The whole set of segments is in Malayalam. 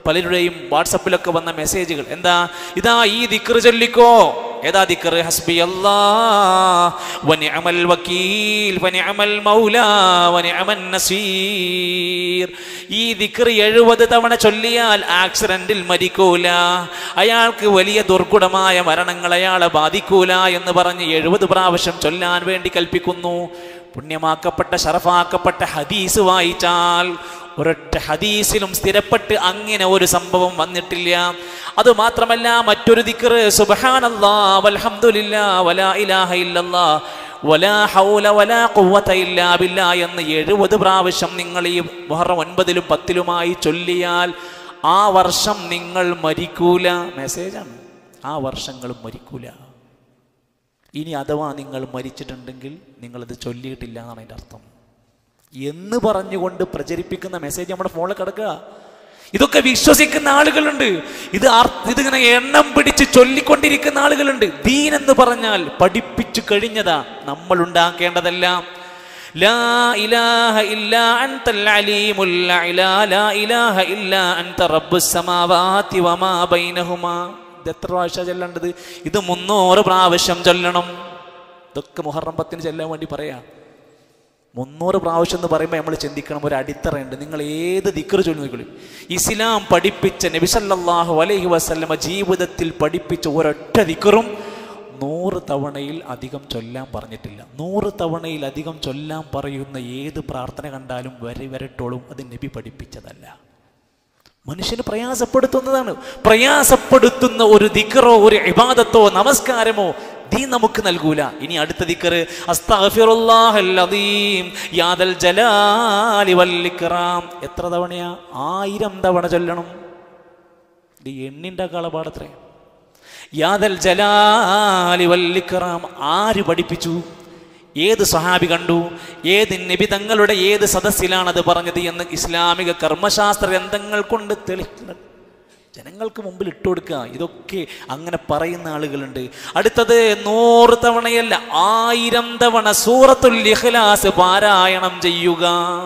പലരുടെയും വാട്സപ്പിലൊക്കെ വന്ന മെസ്സേജുകൾ എന്താ ഇതാ ഈ ദിക്ർ ചൊല്ലിക്കോ ഏതാ ദിക്ർ ഹസ്ബി അല്ലാ വനിഅമൽ വക്കീൽ വനിഅമൽ മൗലാ വനിഅമൻ നസീർ ഈ ദിക്ർ എഴുപത് തവണ ചൊല്ലിയാൽ ആക്സിഡന്റിൽ മരിക്കൂല അയാൾക്ക് വലിയ ദുർഗുണമായ മരണങ്ങൾ അയാളെ ബാധിക്കൂല എന്ന് പറഞ്ഞ് എഴുപത് പ്രാവശ്യം ചൊല്ലാൻ വേണ്ടി കൽപ്പിക്കുന്നു പുണ്യമാക്കപ്പെട്ട ഷറഫാക്കപ്പെട്ട ഹദീസ് വായിച്ചാൽ ഒരൊറ്റ ഹദീസിലും സ്ഥിരപ്പെട്ട് അങ്ങനെ ഒരു സംഭവം വന്നിട്ടില്ല അത് മാത്രമല്ല മറ്റൊരു ദിക്റ് സുബ്ഹാനല്ലാ വൽഹംദുലില്ലാ വലാ ഇലാഹ ഇല്ലല്ലാ വലാ ഹൗല വലാ ഖുവത ഇല്ലാ ബില്ലാ എന്ന് എഴുപത് പ്രാവശ്യം നിങ്ങൾ ഈ മുഹറം ഒൻപതിലും പത്തിലുമായി ചൊല്ലിയാൽ ആ വർഷം നിങ്ങൾ മരിക്കൂല മെസ്സേജാണ് ആ വർഷങ്ങൾ മരിക്കൂല ഇനി അഥവാ നിങ്ങൾ മരിച്ചിട്ടുണ്ടെങ്കിൽ നിങ്ങളത് ചൊല്ലിയിട്ടില്ല എന്നാണ് അതിൻ്റെ അർത്ഥം എന്ന് പറഞ്ഞുകൊണ്ട് പ്രചരിപ്പിക്കുന്ന മെസ്സേജ് നമ്മുടെ ഫോണിൽ കിടക്കുക ഇതൊക്കെ വിശ്വസിക്കുന്ന ആളുകളുണ്ട് ഇത് ആർ- ഇതിങ്ങനെ എണ്ണം പിടിച്ച് ചൊല്ലിക്കൊണ്ടിരിക്കുന്ന ആളുകളുണ്ട് ദീൻ എന്ന് പറഞ്ഞാൽ പഠിപ്പിച്ചു കഴിഞ്ഞതാ നമ്മൾ ഉണ്ടാക്കേണ്ടതല്ല ലാ ഇലാഹ ഇല്ലാ അൻതൽ അലീമുൽ അഅ്ലാ ലാ ഇലാഹ ഇല്ലാ അൻത റബ്ബുസ് സമാവാതി വമാ ബൈനഹുമാ ഇത് എത്ര പ്രാവശ്യം ചൊല്ലേണ്ടത് ഇത് മുന്നൂറ് പ്രാവശ്യം ചൊല്ലണം ഇതൊക്കെ മുഹറം പത്തിന് ചെല്ലാൻ വേണ്ടി പറയാ മുന്നൂറ് പ്രാവശ്യം എന്ന് പറയുമ്പോൾ നമ്മൾ ചിന്തിക്കണം ഒരു അടിത്തറയുണ്ട് നിങ്ങൾ ഏത് ദിക്കറ് ചൊല്ലി നോക്കിയും ഇസ്ലാം പഠിപ്പിച്ച നബിസല്ലാഹു അലൈഹി വസല്ലമ ജീവിതത്തിൽ പഠിപ്പിച്ച ഒരൊറ്റ ദിക്കറും നൂറ് തവണയിൽ അധികം ചൊല്ലാൻ പറഞ്ഞിട്ടില്ല നൂറ് തവണയിൽ അധികം ചൊല്ലാൻ പറയുന്ന ഏത് പ്രാർത്ഥന കണ്ടാലും വരെ വരട്ടോളും അത് നബി പഠിപ്പിച്ചതല്ല മനുഷ്യന് പ്രയാസപ്പെടുത്തുന്നതാണ് പ്രയാസപ്പെടുത്തുന്ന ഒരു ദിക്കറോ ഒരു ഇബാദത്തോ നമസ്കാരമോ ദീ നമുക്ക് നൽകൂല ഇനി അടുത്ത ദിക്കറ് അസ്തഗ്ഫിറുല്ലാഹൽ അദീം യാദൽ ജലാലി വൽ ഇക്റാം എത്ര തവണയാ ആയിരം തവണ ചൊല്ലണം ഇത് എണ്ണിൻ്റെ കളപാടത്രേ യാദൽ ജലാലി വൽ ഇക്റാം ആര് പഠിപ്പിച്ചു ഏത് സഹാബി കണ്ടു ഏത് നബി തങ്ങളുടെ ഏത് സദസ്സിലാണ് അത് പറഞ്ഞത് എന്ന് ഇസ്ലാമിക കർമ്മശാസ്ത്ര ഗ്രന്ഥങ്ങൾ കൊണ്ട് തെളിക്കുന്നത് ജനങ്ങൾക്ക് മുമ്പിൽ ഇട്ട് കൊടുക്കുക ഇതൊക്കെ അങ്ങനെ പറയുന്ന ആളുകളുണ്ട് അടുത്തത് നൂറ് തവണയല്ല ആയിരം തവണ സൂറത്തുൽ ഇഖ്ലാസ് പാരായണം ചെയ്യുക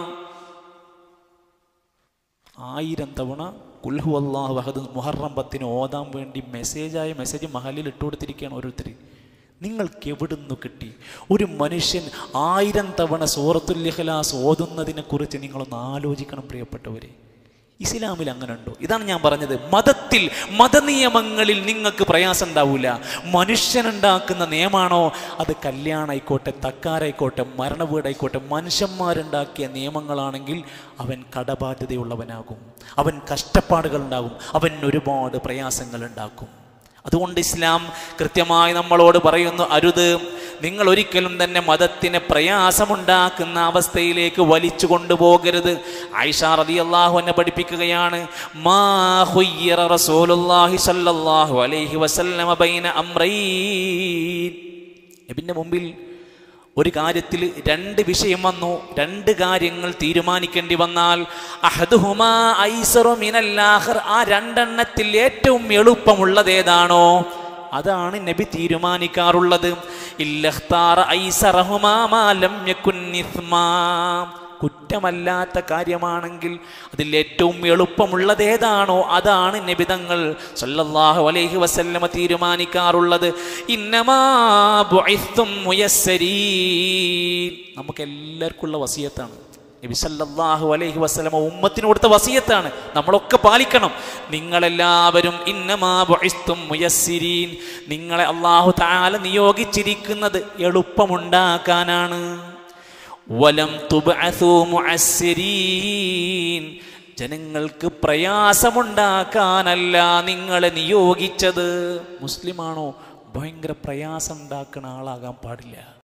ആയിരം തവണ കുൽഹു അള്ളാഹു വഹദ് മുഹറം പത്തിന് ഓതാൻ വേണ്ടി മെസ്സേജായ മെസ്സേജ് മഹലിൽ ഇട്ട് കൊടുത്തിരിക്കുകയാണ് ഓരോരുത്തർ നിങ്ങൾക്ക് എവിടുന്നു കിട്ടി ഒരു മനുഷ്യൻ ആയിരം തവണ സൂറത്തുൽ ഇഖ്ലാസ് ഓതുന്നതിനെ കുറിച്ച് നിങ്ങളൊന്ന് ആലോചിക്കണം പ്രിയപ്പെട്ടവരെ ഇസ്ലാമിൽ അങ്ങനെ ഉണ്ടോ ഇതാണ് ഞാൻ പറഞ്ഞത് മതത്തിൽ മതനിയമങ്ങളിൽ നിങ്ങൾക്ക് പ്രയാസം ഉണ്ടാവില്ല മനുഷ്യനുണ്ടാക്കുന്ന നിയമമാണോ അത് കല്യാണമായിക്കോട്ടെ തക്കാരായിക്കോട്ടെ മരണവീടായിക്കോട്ടെ മനുഷ്യന്മാരുണ്ടാക്കിയ നിയമങ്ങളാണെങ്കിൽ അവൻ കടബാധ്യതയുള്ളവനാകും അവൻ കഷ്ടപ്പാടുകൾ ഉണ്ടാകും അവൻ ഒരുപാട് പ്രയാസങ്ങൾ ഉണ്ടാക്കും അതുകൊണ്ട് ഇസ്ലാം കൃത്യമായി നമ്മളോട് പറയുന്നു അരുത് നിങ്ങൾ ഒരിക്കലും തന്നെ മതത്തിന് പ്രയാസമുണ്ടാക്കുന്ന അവസ്ഥയിലേക്ക് വലിച്ചു കൊണ്ടുപോകരുത് ആയിഷ റളിയല്ലാഹു എന്നെ പഠിപ്പിക്കുകയാണ് മാ ഖുയ്യിറ റസൂലുള്ളാഹി സ്വല്ലല്ലാഹു അലൈഹി വസല്ലമ ബൈന അംറൈൻ നബിന്റെ മുമ്പിൽ ഒരു കാര്യത്തിൽ രണ്ട് വിഷയം വന്നു രണ്ട് കാര്യങ്ങൾ തീരുമാനിക്കേണ്ടി വന്നാൽ അഹദുഹുമാ ഐസറു മിനൽ ആഖിർ ആ രണ്ടെണ്ണത്തിൽ ഏറ്റവും എളുപ്പമുള്ളത് ഏതാണോ അതാണ് നബി തീരുമാനിക്കാറുള്ളത് ഇല്ലഖ്താറ ഐസറഹുമാ മാ ലം യകുൻ ഇസ്മാ കുറ്റമല്ലാത്ത കാര്യമാണെങ്കിൽ അതിൽ ഏറ്റവും എളുപ്പമുള്ളത് ഏതാണോ അതാണ് നബിതങ്ങൾ സല്ലല്ലാഹു അലൈഹി വസല്ലമ തീരുമാനിക്കാറുള്ളത് ഇന്നമാ ബുഇസ്തും മുയസ്സരീൻ നമുക്ക് എല്ലാവർക്കും ഉള്ള വസിയത്താണ് നബി സല്ലല്ലാഹു അലൈഹി വസല്ലമ ഉമ്മത്തിന് കൊടുത്ത വസിയത്താണ് നമ്മളൊക്കെ പാലിക്കണം നിങ്ങളെല്ലാവരും ഇന്നമാ ബുഇസ്തും മുയസ്സിരീൻ നിങ്ങളെ അള്ളാഹു തആല നിയോഗിച്ചിരിക്കുന്നത് എളുപ്പമുണ്ടാക്കാനാണ് വലം തുബ്അസൂ മുഅസ്സിരീൻ ജനങ്ങൾക്ക് പ്രയാസമുണ്ടാക്കാനല്ല നിങ്ങളെ നിയോഗിച്ചത് മുസ്ലിമാണോ ഭയങ്കര പ്രയാസം ഉണ്ടാക്കുന്ന ആളാകാൻ പാടില്ല